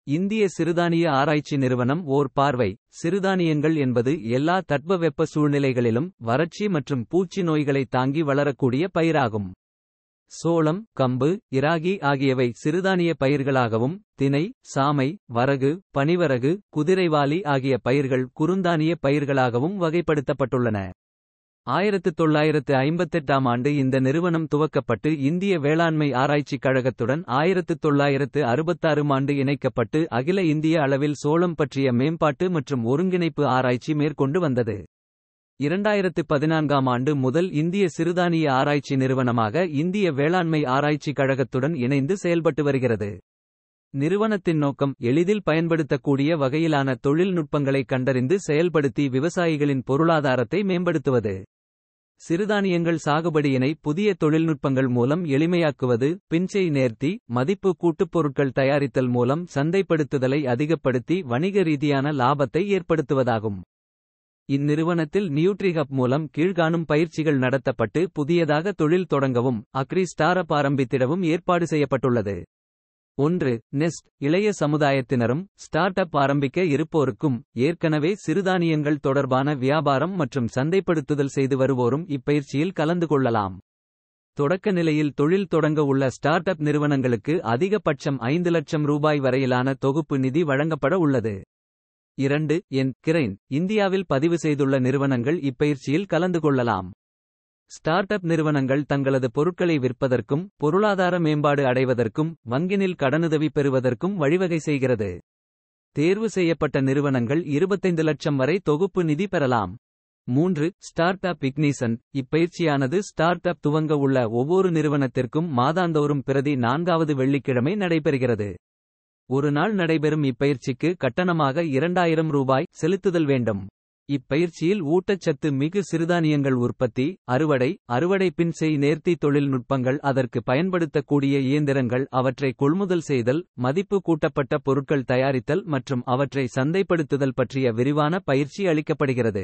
இந்திய சிறுதானிய ஆராய்ச்சி நிறுவனம் ஓர் பார்வை சிறுதானியங்கள் என்பது எல்லா தட்பவெப்ப சூழ்நிலைகளிலும் வறட்சி மற்றும் பூச்சி நோய்களை தாங்கி வளரக்கூடிய பயிராகும் சோளம் கம்பு இராகி ஆகியவை சிறுதானிய பயிர்களாகவும் தினை சாமை வரகு பனிவரகு குதிரைவாலி ஆகிய பயிர்கள் குறுந்தானிய பயிர்களாகவும் வகைப்படுத்தப்பட்டுள்ளன ஆயிரத்து தொள்ளாயிரத்து ஐம்பத்தெட்டாம் ஆண்டு இந்த நிறுவனம் துவக்கப்பட்டு இந்திய வேளாண்மை ஆராய்ச்சிக் கழகத்துடன் ஆயிரத்து தொள்ளாயிரத்து அறுபத்தாறும் ஆண்டு இணைக்கப்பட்டு அகில இந்திய அளவில் சோளம் பற்றிய மேம்பாட்டு மற்றும் ஒருங்கிணைப்பு ஆராய்ச்சி மேற்கொண்டு வந்தது இரண்டாயிரத்து பதினான்காம் ஆண்டு முதல் இந்திய சிறுதானிய ஆராய்ச்சி நிறுவனமாக இந்திய வேளாண்மை ஆராய்ச்சி கழகத்துடன் இணைந்து செயல்பட்டு வருகிறது நிறுவனத்தின் நோக்கம் எளிதில் பயன்படுத்தக்கூடிய வகையிலான தொழில்நுட்பங்களை கண்டறிந்து செயல்படுத்தி விவசாயிகளின் பொருளாதாரத்தை மேம்படுத்துவது சிறுதானியங்கள் சாகுபடியினை புதிய தொழில்நுட்பங்கள் மூலம் எளிமையாக்குவது பிஞ்சை நேர்த்தி மதிப்பு கூட்டுப் பொருட்கள் தயாரித்தல் மூலம் சந்தைப்படுத்துதலை அதிகப்படுத்தி வணிக ரீதியான லாபத்தை ஏற்படுத்துவதாகும் இந்நிறுவனத்தில் நியூட்ரிஹப் மூலம் கீழ்காணும் பயிற்சிகள் நடத்தப்பட்டு புதியதாக தொழில் தொடங்கவும் அக்ரி ஸ்டாரப் ஆரம்பித்திடவும் ஏற்பாடு செய்யப்பட்டுள்ளது ஒன்று நெஸ்ட் இளைய சமுதாயத்தினரும் ஸ்டார்ட் அப் ஆரம்பிக்க இருப்போருக்கும் ஏற்கனவே சிறுதானியங்கள் தொடர்பான வியாபாரம் மற்றும் சந்தைப்படுத்துதல் செய்து வருவோரும் இப்பயிற்சியில் கலந்து கொள்ளலாம் தொடக்க நிலையில் தொழில் தொடங்க உள்ள ஸ்டார்ட் அப் நிறுவனங்களுக்கு அதிகபட்சம் ஐந்து லட்சம் ரூபாய் வரையிலான தொகுப்பு நிதி வழங்கப்பட உள்ளது இரண்டு என் கிரைன் இந்தியாவில் பதிவு செய்துள்ள நிறுவனங்கள் இப்பயிற்சியில் கலந்து கொள்ளலாம் ஸ்டார்ட் அப் நிறுவனங்கள் தங்களது பொருட்களை விற்பதற்கும் பொருளாதார மேம்பாடு அடைவதற்கும் வங்கினில் கடனுதவி பெறுவதற்கும் வழிவகை செய்கிறது தேர்வு செய்யப்பட்ட நிறுவனங்கள் இருபத்தைந்து லட்சம் வரை தொகுப்பு நிதி பெறலாம் மூன்று ஸ்டார்ட் அப் இக்னிசன் இப்பயிற்சியானது ஸ்டார்ட் அப் துவங்க உள்ள ஒவ்வொரு நிறுவனத்திற்கும் மாதாந்தோறும் பிரதி நான்காவது வெள்ளிக்கிழமை நடைபெறுகிறது ஒரு நாள் நடைபெறும் இப்பயிற்சிக்கு கட்டணமாக இரண்டாயிரம் ரூபாய் செலுத்துதல் வேண்டும் இப்பயிற்சியில் ஊட்டச்சத்து மிகு சிறுதானியங்கள் உற்பத்தி அறுவடை அறுவடை பின் செய் நேர்த்தி தொழில்நுட்பங்கள் அதற்கு பயன்படுத்தக்கூடிய இயந்திரங்கள் அவற்றை கொள்முதல் செய்தல் மதிப்பு கூட்டப்பட்ட பொருட்கள் தயாரித்தல் மற்றும் அவற்றை சந்தைப்படுத்துதல் பற்றிய விரிவான பயிற்சி அளிக்கப்படுகிறது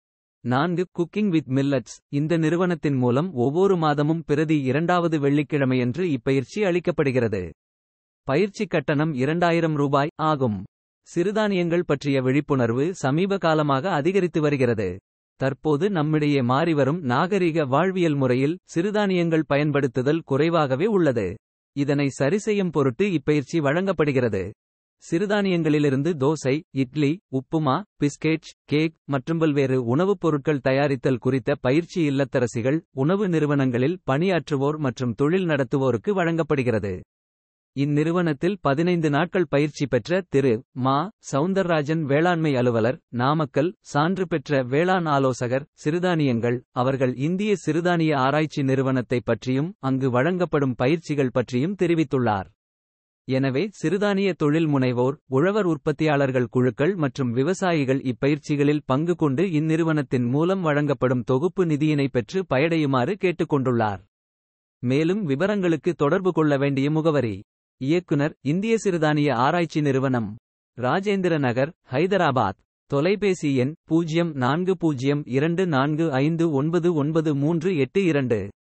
நான்கு குக்கிங் வித் மில்லட்ஸ் இந்த நிறுவனத்தின் மூலம் ஒவ்வொரு மாதமும் பிரதி இரண்டாவது வெள்ளிக்கிழமையன்று இப்பயிற்சி அளிக்கப்படுகிறது பயிற்சி கட்டணம் இரண்டாயிரம் ரூபாய் ஆகும் சிறுதானியங்கள் பற்றிய விழிப்புணர்வு சமீப காலமாக அதிகரித்து வருகிறது தற்போது நம்மிடையே மாறிவரும் நாகரிக வாழ்வியல் முறையில் சிறுதானியங்கள் பயன்படுத்துதல் குறைவாகவே உள்ளது இதனை சரிசெய்யும் பொருட்டு இப்பயிற்சி வழங்கப்படுகிறது சிறுதானியங்களிலிருந்து தோசை இட்லி உப்புமா பிஸ்கெட் கேக் மற்றும் பல்வேறு உணவுப் பொருட்கள் தயாரித்தல் குறித்த பயிற்சி இல்லத்தரசிகள் உணவு நிறுவனங்களில் பணியாற்றுவோர் மற்றும் தொழில் நடத்துவோருக்கு வழங்கப்படுகிறது இந்நிறுவனத்தில் பதினைந்து நாட்கள் பயிற்சி பெற்ற திரு மா சவுந்தரராஜன் வேளாண்மை அலுவலர் நாமக்கல் சான்று பெற்ற வேளாண் ஆலோசகர் சிறுதானியங்கள் அவர்கள் இந்திய சிறுதானிய ஆராய்ச்சி நிறுவனத்தை பற்றியும் அங்கு வழங்கப்படும் பயிற்சிகள் பற்றியும் தெரிவித்துள்ளார் எனவே சிறுதானிய தொழில் முனைவோர் உழவர் உற்பத்தியாளர்கள் குழுக்கள் மற்றும் விவசாயிகள் இப்பயிற்சிகளில் பங்கு கொண்டு இந்நிறுவனத்தின் மூலம் வழங்கப்படும் தொகுப்பு நிதியினை பெற்று பயடையுமாறு கேட்டுக்கொண்டுள்ளார் மேலும் விவரங்களுக்கு தொடர்பு கொள்ள வேண்டிய முகவரி இயக்குனர் இந்திய சிறுதானிய ஆராய்ச்சி நிறுவனம் ராஜேந்திர நகர் ஹைதராபாத் தொலைபேசி எண் பூஜ்ஜியம் நான்கு பூஜ்ஜியம் இரண்டு நான்கு ஐந்து ஒன்பது ஒன்பது மூன்று எட்டு இரண்டு